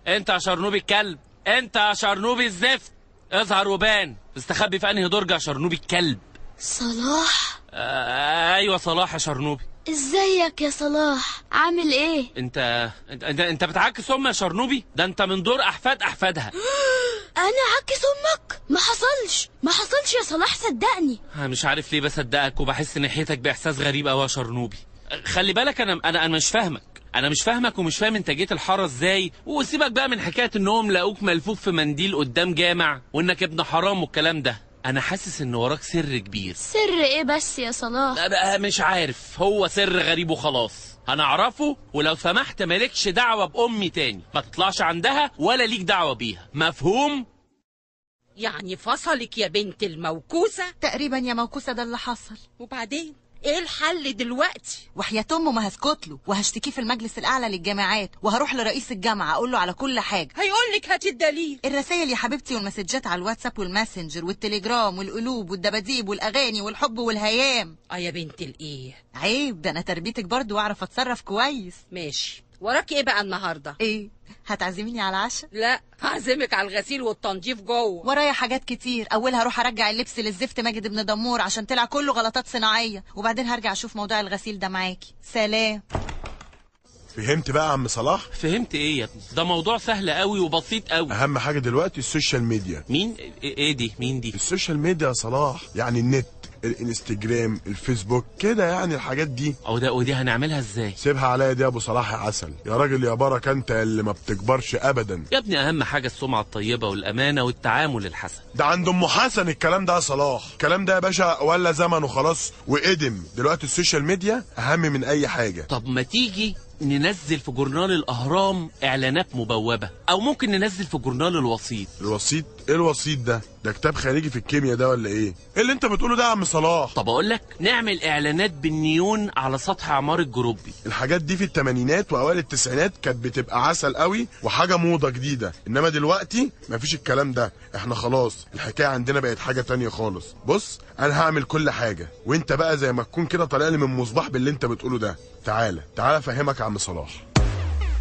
انت يا شرنوبي الكلب انت يا شرنوبي الزفت اظهر وبان استخبي في انهي درج يا شرنوبي الكلب صلاح آه ايوه صلاح يا شرنوبي ازيك يا صلاح عامل ايه انت انت انت, انت بتعكس امي يا شرنوبي ده انت من دور احفاد احفادها انا عكس امك ما حصلش ما حصلش يا صلاح صدقني أنا مش عارف ليه بصدقك وبحس ناحيتك باحساس غريب قوي يا شرنوبي خلي بالك انا انا انا مش فاهمك انا مش فاهمك ومش فاهم انت جيت الحاره ازاي وسيبك بقى من حكايه انهم لقوك ملفوف في منديل قدام جامع وانك ابن حرام والكلام ده انا حاسس ان وراك سر كبير سر ايه بس يا صلاح أنا مش عارف هو سر غريب وخلاص هنعرفه ولو سمحت مالكش دعوه بامي تاني ما تطلعش عندها ولا ليك دعوه بيها مفهوم يعني فصلك يا بنت الموكوسة تقريبا يا موكوسة ده اللي حصل وبعدين ايه الحل دلوقتي وحياة امه ما هسكت له وهشتكيه في المجلس الاعلى للجامعات وهروح لرئيس الجامعه اقول له على كل حاجه هيقولك هات الدليل الرسائل يا حبيبتي والمسجات على الواتساب والماسنجر والتليجرام والقلوب والدباديب والاغاني والحب والهيام اه يا بنت الايه عيب ده انا تربيتك برضو واعرف اتصرف كويس ماشي وراك ايه بقى النهارده ايه هتعزميني على العشاء لا هعزمك على الغسيل والتنظيف جوه ورايا حاجات كتير اولها اروح ارجع اللبس للزفت ماجد ابن دمور عشان طلع كله غلطات صناعيه وبعدين هرجع اشوف موضوع الغسيل ده معاكي سلام فهمت بقى يا عم صلاح فهمت ايه يا ابني ده موضوع سهل قوي وبسيط قوي اهم حاجه دلوقتي السوشيال ميديا مين ايه إيه دي مين دي السوشيال ميديا يا صلاح يعني النت الانستجرام الفيسبوك كده يعني الحاجات دي او ده ودي هنعملها ازاي سيبها عليا دي يا ابو صلاح يا عسل يا راجل يا بركه انت اللي ما بتكبرش ابدا يا ابني اهم حاجه السمعه الطيبه والامانه والتعامل الحسن ده عند ام حسن الكلام ده يا صلاح الكلام ده يا باشا ولا زمن وخلاص وقدم دلوقتي السوشيال ميديا اهم من اي حاجه طب ما تيجي ننزل في جورنال الاهرام اعلانات مبوبه او ممكن ننزل في جورنال الوسيط الوسيط ايه الوسيط ده ده كتاب خارجي في الكيمياء ده ولا ايه ايه اللي انت بتقوله ده يا عم صلاح طب اقول لك نعمل اعلانات بالنيون على سطح عمار الجروبي الحاجات دي في الثمانينات واوائل التسعينات كانت بتبقى عسل قوي وحاجه موضه جديده انما دلوقتي مفيش الكلام ده احنا خلاص الحكايه عندنا بقت حاجه تانية خالص بص انا هعمل كل حاجه وانت بقى زي ما تكون كده طالع لي من مصباح باللي انت بتقوله ده تعالى تعالى افهمك يا عم صلاح